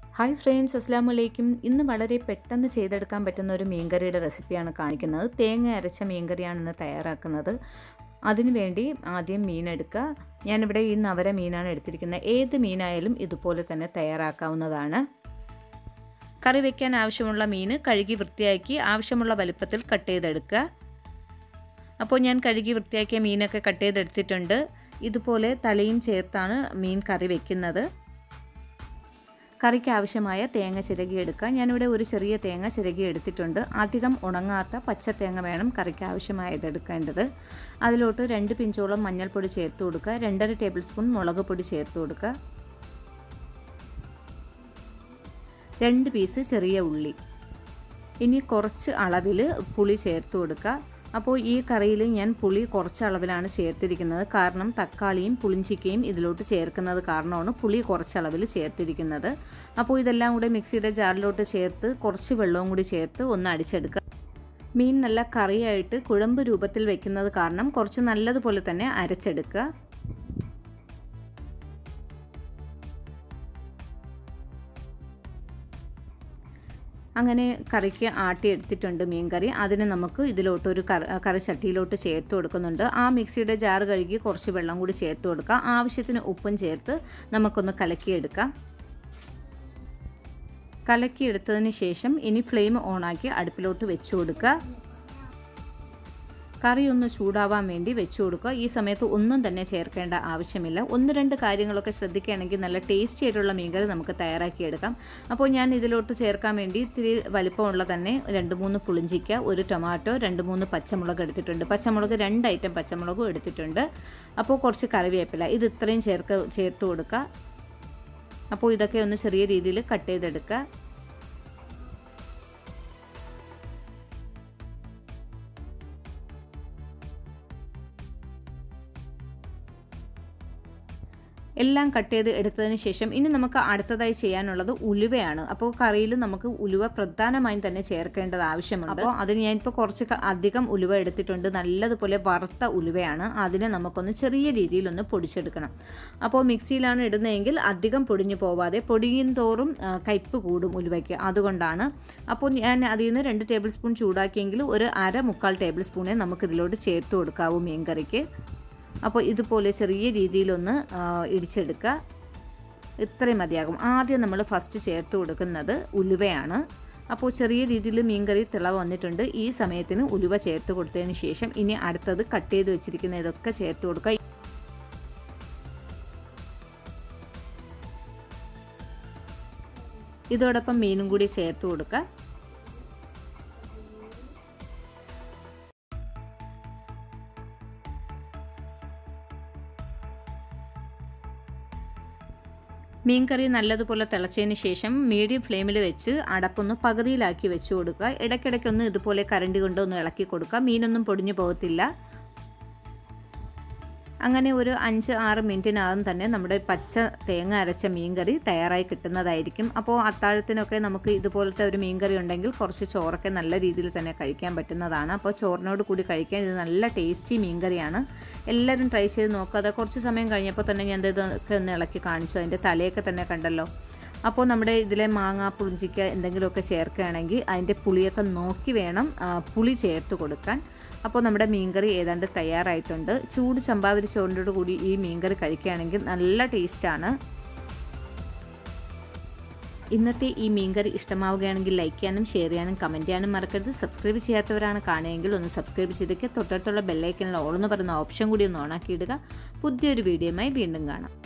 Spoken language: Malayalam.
ഹായ് ഫ്രണ്ട്സ് അസ്സാം വലൈക്കും ഇന്ന് വളരെ പെട്ടെന്ന് ചെയ്തെടുക്കാൻ പറ്റുന്ന ഒരു മീൻകറിയുടെ റെസിപ്പിയാണ് കാണിക്കുന്നത് തേങ്ങ അരച്ച മീൻകറിയാണ് ഇന്ന് തയ്യാറാക്കുന്നത് അതിനുവേണ്ടി ആദ്യം മീൻ എടുക്കുക ഞാനിവിടെ ഈ നവര മീനാണ് എടുത്തിരിക്കുന്നത് ഏത് മീനായാലും ഇതുപോലെ തന്നെ തയ്യാറാക്കാവുന്നതാണ് കറി വയ്ക്കാൻ ആവശ്യമുള്ള മീൻ കഴുകി വൃത്തിയാക്കി ആവശ്യമുള്ള വലുപ്പത്തിൽ കട്ട് ചെയ്തെടുക്കുക അപ്പോൾ ഞാൻ കഴുകി വൃത്തിയാക്കിയ മീനൊക്കെ കട്ട് ചെയ്തെടുത്തിട്ടുണ്ട് ഇതുപോലെ തലയും ചേർത്താണ് മീൻ കറി വയ്ക്കുന്നത് കറിക്ക് ആവശ്യമായ തേങ്ങ ചിരകി എടുക്കുക ഞാനിവിടെ ഒരു ചെറിയ തേങ്ങ ചിരകി എടുത്തിട്ടുണ്ട് അധികം ഉണങ്ങാത്ത പച്ച തേങ്ങ വേണം കറിക്ക് ആവശ്യമായത് എടുക്കേണ്ടത് അതിലോട്ട് രണ്ട് പിഞ്ചോളം മഞ്ഞൾപ്പൊടി ചേർത്ത് കൊടുക്കുക രണ്ടര ടേബിൾ സ്പൂൺ മുളക് പൊടി ചേർത്ത് കൊടുക്കുക രണ്ട് പീസ് ചെറിയ ഉള്ളി ഇനി കുറച്ച് അളവിൽ പുളി ചേർത്ത് കൊടുക്കുക അപ്പോൾ ഈ കറിയിൽ ഞാൻ പുളി കുറച്ച് അളവിലാണ് ചേർത്തിരിക്കുന്നത് കാരണം തക്കാളിയും പുളിഞ്ചിക്കയും ഇതിലോട്ട് ചേർക്കുന്നത് കാരണമാണ് പുളി കുറച്ച് അളവിൽ ചേർത്തിരിക്കുന്നത് അപ്പോൾ ഇതെല്ലാം കൂടെ മിക്സിയുടെ ജാറിലോട്ട് ചേർത്ത് കുറച്ച് വെള്ളവും കൂടി ചേർത്ത് ഒന്ന് അടിച്ചെടുക്കുക മീൻ നല്ല കറിയായിട്ട് കുഴമ്പ് രൂപത്തിൽ വെക്കുന്നത് കാരണം കുറച്ച് നല്ലതുപോലെ തന്നെ അരച്ചെടുക്കുക അങ്ങനെ കറിക്ക് ആട്ടിയെടുത്തിട്ടുണ്ട് മീൻ കറി അതിന് നമുക്ക് ഇതിലോട്ട് ഒരു കറി ചട്ടിയിലോട്ട് ചേർത്ത് കൊടുക്കുന്നുണ്ട് ആ മിക്സിയുടെ ജാർ കഴുകി കുറച്ച് വെള്ളം കൂടി ചേർത്ത് കൊടുക്കുക ആവശ്യത്തിന് ഉപ്പും ചേർത്ത് നമുക്കൊന്ന് കലക്കിയെടുക്കാം കലക്കിയെടുത്തതിന് ശേഷം ഇനി ഫ്ലെയിം ഓണാക്കി അടുപ്പിലോട്ട് വെച്ചു കൊടുക്കുക കറി ഒന്ന് ചൂടാവാൻ വേണ്ടി വെച്ച് കൊടുക്കുക ഈ സമയത്ത് ഒന്നും തന്നെ ചേർക്കേണ്ട ആവശ്യമില്ല ഒന്ന് രണ്ട് കാര്യങ്ങളൊക്കെ ശ്രദ്ധിക്കുകയാണെങ്കിൽ നല്ല ടേസ്റ്റി ആയിട്ടുള്ള മീൻകറി നമുക്ക് തയ്യാറാക്കിയെടുക്കാം അപ്പോൾ ഞാൻ ഇതിലോട്ട് ചേർക്കാൻ വേണ്ടി ഇത്തിരി വലിപ്പമുള്ള തന്നെ രണ്ട് മൂന്ന് പുളിഞ്ചിക്ക ഒരു ടൊമാറ്റോ രണ്ട് മൂന്ന് പച്ചമുളക് എടുത്തിട്ടുണ്ട് പച്ചമുളക് രണ്ട് ഐറ്റം പച്ചമുളകും എടുത്തിട്ടുണ്ട് അപ്പോൾ കുറച്ച് കറിവേപ്പില ഇത് ഇത്രയും ചേർക്ക് ചേർത്ത് കൊടുക്കുക അപ്പോൾ ഇതൊക്കെ ഒന്ന് ചെറിയ രീതിയിൽ കട്ട് ചെയ്തെടുക്കുക എല്ലാം കട്ട് ചെയ്ത് എടുത്തതിന് ശേഷം ഇനി നമുക്ക് അടുത്തതായി ചെയ്യാനുള്ളത് ഉലുവയാണ് അപ്പോൾ കറിയിൽ നമുക്ക് ഉലുവ പ്രധാനമായും തന്നെ ചേർക്കേണ്ടത് ആവശ്യമുണ്ട് അപ്പോൾ അതിന് ഞാനിപ്പോൾ കുറച്ച് അധികം ഉലുവ എടുത്തിട്ടുണ്ട് നല്ലതുപോലെ വറുത്ത ഉലുവയാണ് അതിനെ നമുക്കൊന്ന് ചെറിയ രീതിയിലൊന്ന് പൊടിച്ചെടുക്കണം അപ്പോൾ മിക്സിയിലാണ് ഇടുന്നതെങ്കിൽ അധികം പൊടിഞ്ഞു പോവാതെ പൊടിയും തോറും കയ്പ്പ് കൂടും ഉലുവയ്ക്ക് അതുകൊണ്ടാണ് അപ്പോൾ ഞാൻ അതിൽ നിന്ന് രണ്ട് ടേബിൾ സ്പൂൺ ചൂടാക്കിയെങ്കിൽ ഒരു അര മുക്കാൽ ടേബിൾ സ്പൂണേ നമുക്ക് ഇതിലോട്ട് ചേർത്ത് കൊടുക്കാവൂ മീൻ കറിക്ക് അപ്പോൾ ഇതുപോലെ ചെറിയ രീതിയിലൊന്ന് ഇടിച്ചെടുക്കുക ഇത്രയും മതിയാകും ആദ്യം നമ്മൾ ഫസ്റ്റ് ചേർത്ത് കൊടുക്കുന്നത് ഉലുവയാണ് അപ്പോൾ ചെറിയ രീതിയിൽ മീൻകറി തിള വന്നിട്ടുണ്ട് ഈ സമയത്തിന് ഉലുവ ചേർത്ത് കൊടുത്തതിന് ശേഷം ഇനി അടുത്തത് കട്ട് ചെയ്ത് വെച്ചിരിക്കുന്ന ഇതൊക്കെ ചേർത്ത് കൊടുക്കുക ഇതോടൊപ്പം മീനും കൂടി ചേർത്ത് കൊടുക്കുക മീൻ കറി നല്ലതുപോലെ തിളച്ചതിന് ശേഷം മീഡിയം ഫ്ലെയിമിൽ വെച്ച് അടപ്പൊന്ന് പകുതിയിലാക്കി വെച്ച് കൊടുക്കുക ഇടയ്ക്കിടയ്ക്കൊന്ന് ഇതുപോലെ കരണ്ടി കൊണ്ട് ഒന്ന് ഇളക്കി കൊടുക്കുക മീനൊന്നും പൊടിഞ്ഞു പോകത്തില്ല അങ്ങനെ ഒരു അഞ്ച് ആറ് മിനിറ്റിനകം തന്നെ നമ്മുടെ പച്ച തേങ്ങ അരച്ച മീൻകറി തയ്യാറായി കിട്ടുന്നതായിരിക്കും അപ്പോൾ അത്താഴത്തിനൊക്കെ നമുക്ക് ഇതുപോലത്തെ ഒരു മീൻകറി ഉണ്ടെങ്കിൽ കുറച്ച് ചോറൊക്കെ നല്ല രീതിയിൽ തന്നെ കഴിക്കാൻ പറ്റുന്നതാണ് അപ്പോൾ ചോറിനോട് കൂടി കഴിക്കാൻ ഇത് നല്ല ടേസ്റ്റി മീൻകറിയാണ് എല്ലാവരും ട്രൈ ചെയ്ത് നോക്കാതെ കുറച്ച് സമയം കഴിഞ്ഞപ്പോൾ തന്നെ ഞാൻ ഇതൊക്കെ ഒന്ന് ഇളക്കി കാണിച്ചു അതിൻ്റെ തലയൊക്കെ തന്നെ കണ്ടല്ലോ അപ്പോൾ നമ്മുടെ ഇതിലെ മാങ്ങ പുളിഞ്ചിക്ക എന്തെങ്കിലുമൊക്കെ ചേർക്കുകയാണെങ്കിൽ അതിൻ്റെ പുളിയൊക്കെ നോക്കി വേണം പുളി ചേർത്ത് കൊടുക്കാൻ അപ്പോൾ നമ്മുടെ മീൻകറി ഏതാണ്ട് തയ്യാറായിട്ടുണ്ട് ചൂട് ചമ്പാവരി ചോറിൻ്റെ കൂടി ഈ മീൻകറി കഴിക്കുകയാണെങ്കിൽ നല്ല ടേസ്റ്റാണ് ഇന്നത്തെ ഈ മീൻകറി ഇഷ്ടമാവുകയാണെങ്കിൽ ലൈക്ക് ചെയ്യാനും ഷെയർ ചെയ്യാനും കമൻറ്റ് ചെയ്യാനും മറക്കരുത് സബ്സ്ക്രൈബ് ചെയ്യാത്തവരാണ് കാണുമെങ്കിൽ ഒന്ന് സബ്സ്ക്രൈബ് ചെയ്തേക്ക് തൊട്ടടുത്തുള്ള ബെല്ലൈക്കനിൽ ഓളെന്ന് പറയുന്ന ഓപ്ഷൻ കൂടി ഒന്ന് ഓണാക്കി ഇടുക പുതിയൊരു വീഡിയോയുമായി വീണ്ടും കാണാം